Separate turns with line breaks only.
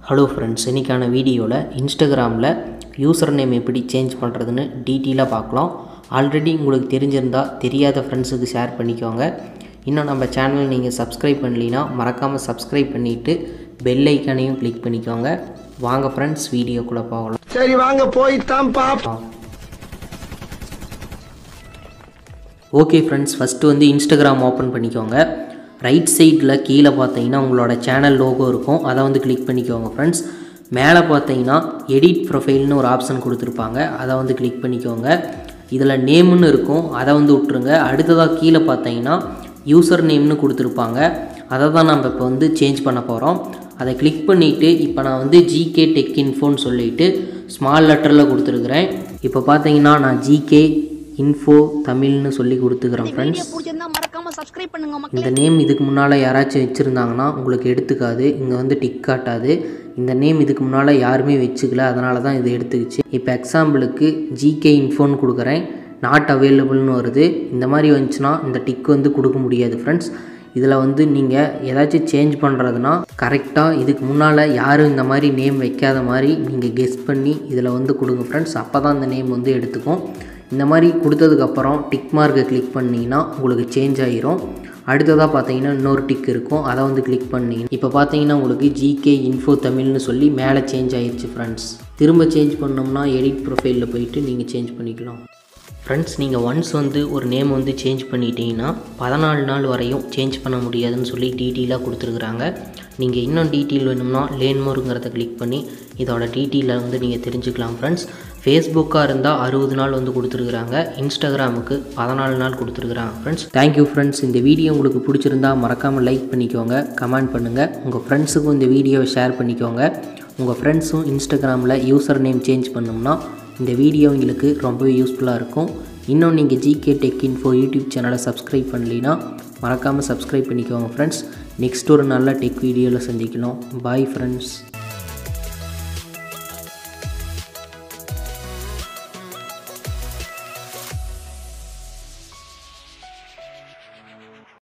hello friends இன்றைக்கான வீடியோவில் இன்ஸ்டாகிராமில் யூசர் நேம் எப்படி சேஞ்ச் பண்ணுறதுன்னு டீட்டெயிலாக பார்க்கலாம் ஆல்ரெடி உங்களுக்கு தெரிஞ்சிருந்தா தெரியாத ஃப்ரெண்ட்ஸுக்கு ஷேர் பண்ணிக்கோங்க இன்னும் நம்ம சேனல் நீங்கள் சப்ஸ்கிரைப் பண்ணலினா மறக்காமல் சப்ஸ்கிரைப் பண்ணிவிட்டு பெல் ஐக்கானையும் கிளிக் பண்ணிக்கோங்க வாங்க ஃப்ரெண்ட்ஸ் வீடியோக்குள்ளே போகலாம்
சரி வாங்க போய்தான் பாப்போம்
ஓகே ஃப்ரெண்ட்ஸ் ஃபஸ்ட்டு வந்து இன்ஸ்டாகிராம் ஓப்பன் பண்ணிக்கோங்க ரைட் சைடில் கீழே பார்த்தீங்கன்னா உங்களோட சேனல் லோகோ இருக்கும் அதை வந்து கிளிக் பண்ணிக்கோங்க ஃப்ரெண்ட்ஸ் மேலே பார்த்தீங்கன்னா எடிட் ப்ரொஃபைல்னு ஒரு ஆப்ஷன் கொடுத்துருப்பாங்க அதை வந்து கிளிக் பண்ணிக்கோங்க இதில் நேம்னு இருக்கும் அதை வந்து விட்ருங்க அடுத்ததாக கீழே பார்த்தீங்கன்னா யூசர் நேம்னு கொடுத்துருப்பாங்க அதை தான் நம்ம இப்போ வந்து சேஞ்ச் பண்ண போகிறோம் அதை கிளிக் பண்ணிவிட்டு இப்போ நான் வந்து ஜிகே டெக் இன்ஃபோன்னு சொல்லிட்டு ஸ்மால் லெட்டரில் கொடுத்துருக்குறேன் இப்போ பார்த்தீங்கன்னா நான் ஜிகே இன்ஃபோ தமிழ்னு சொல்லி கொடுத்துக்கிறேன் ஃப்ரெண்ட்ஸ்
பிடிச்சிருந்தா மறக்காம சப்ஸ்கிரைப் பண்ணுங்க மக்களே
இந்த நேம் இதுக்கு முன்னால் யாராச்சும் வச்சுருந்தாங்கன்னா உங்களுக்கு எடுத்துக்காது இங்கே வந்து டிக் காட்டாது இந்த நேம் இதுக்கு முன்னால் யாருமே வச்சுக்கல அதனால தான் இது எடுத்துக்கிச்சு இப்போ எக்ஸாம்பிளுக்கு ஜிகே இன்ஃபோன்னு கொடுக்குறேன் நாட் அவைலபிள்னு வருது இந்த மாதிரி வந்துச்சுன்னா இந்த டிக் வந்து கொடுக்க முடியாது ஃப்ரெண்ட்ஸ் இதில் வந்து நீங்கள் ஏதாச்சும் சேஞ்ச் பண்ணுறதுனா கரெக்டாக இதுக்கு முன்னால் யாரும் இந்த மாதிரி நேம் வைக்காத மாதிரி நீங்கள் கெஸ் பண்ணி இதில் வந்து கொடுங்க ஃப்ரெண்ட்ஸ் அப்போ தான் இந்த நேம் வந்து எடுத்துக்கும் இந்த மாதிரி கொடுத்ததுக்கப்புறம் டிக் மார்க்கை கிளிக் பண்ணிங்கன்னா உங்களுக்கு சேஞ்ச் ஆகிரும் அடுத்ததாக பார்த்தீங்கன்னா இன்னொரு டிக் இருக்கும் அதை வந்து கிளிக் பண்ணி இப்போ பார்த்தீங்கன்னா உங்களுக்கு ஜிகே இன்ஃபோ தமிழ்னு சொல்லி மேலே சேஞ்ச் ஆயிடுச்சு ஃப்ரெண்ட்ஸ் திரும்ப சேஞ்ச் பண்ணோம்னா எடிட் ப்ரொஃபைலில் போயிட்டு நீங்கள் சேஞ்ச் பண்ணிக்கலாம் ஃப்ரெண்ட்ஸ் நீங்கள் ஒன்ஸ் வந்து ஒரு நேம் வந்து சேஞ்ச் பண்ணிட்டீங்கன்னா பதினாலு நாள் வரையும் சேஞ்ச் பண்ண முடியாதுன்னு சொல்லி டீட்டெயிலாக கொடுத்துருக்குறாங்க நீங்கள் இன்னும் டீட்டெயில் வேணும்னா லேன்மோருங்கிறத கிளிக் பண்ணி இதோட டீட்டெயிலை வந்து நீங்கள் தெரிஞ்சுக்கலாம் ஃப்ரெண்ட்ஸ் ஃபேஸ்புக்காக இருந்தால் அறுபது நாள் வந்து கொடுத்துருக்குறாங்க இன்ஸ்டாகிராமுக்கு பதினாலு நாள் கொடுத்துருக்குறாங்க ஃப்ரெண்ட்ஸ் தேங்க்யூ ஃப்ரெண்ட்ஸ் இந்த வீடியோ உங்களுக்கு பிடிச்சிருந்தா மறக்காமல் லைக் பண்ணிக்கோங்க கமெண்ட் பண்ணுங்கள் உங்கள் ஃப்ரெண்ட்ஸுக்கும் இந்த வீடியோவை ஷேர் பண்ணிக்கோங்க உங்கள் ஃப்ரெண்ட்ஸும் இன்ஸ்டாகிராமில் யூசர் நேம் சேஞ்ச் பண்ணோம்னா இந்த வீடியோ உங்களுக்கு ரொம்பவே யூஸ்ஃபுல்லாக இருக்கும் இன்னும் நீங்கள் ஜிகே டெக் இன்ஃபோ யூடியூப் சேனலை சப்ஸ்கிரைப் பண்ணலைன்னா மறக்காமல் சப்ஸ்கிரைப் பண்ணிக்கோங்க ஃப்ரெண்ட்ஸ் நெக்ஸ்ட் ஒரு நல்ல டெக் வீடியோவில் சந்திக்கலாம் பாய் ஃப்ரெண்ட்ஸ்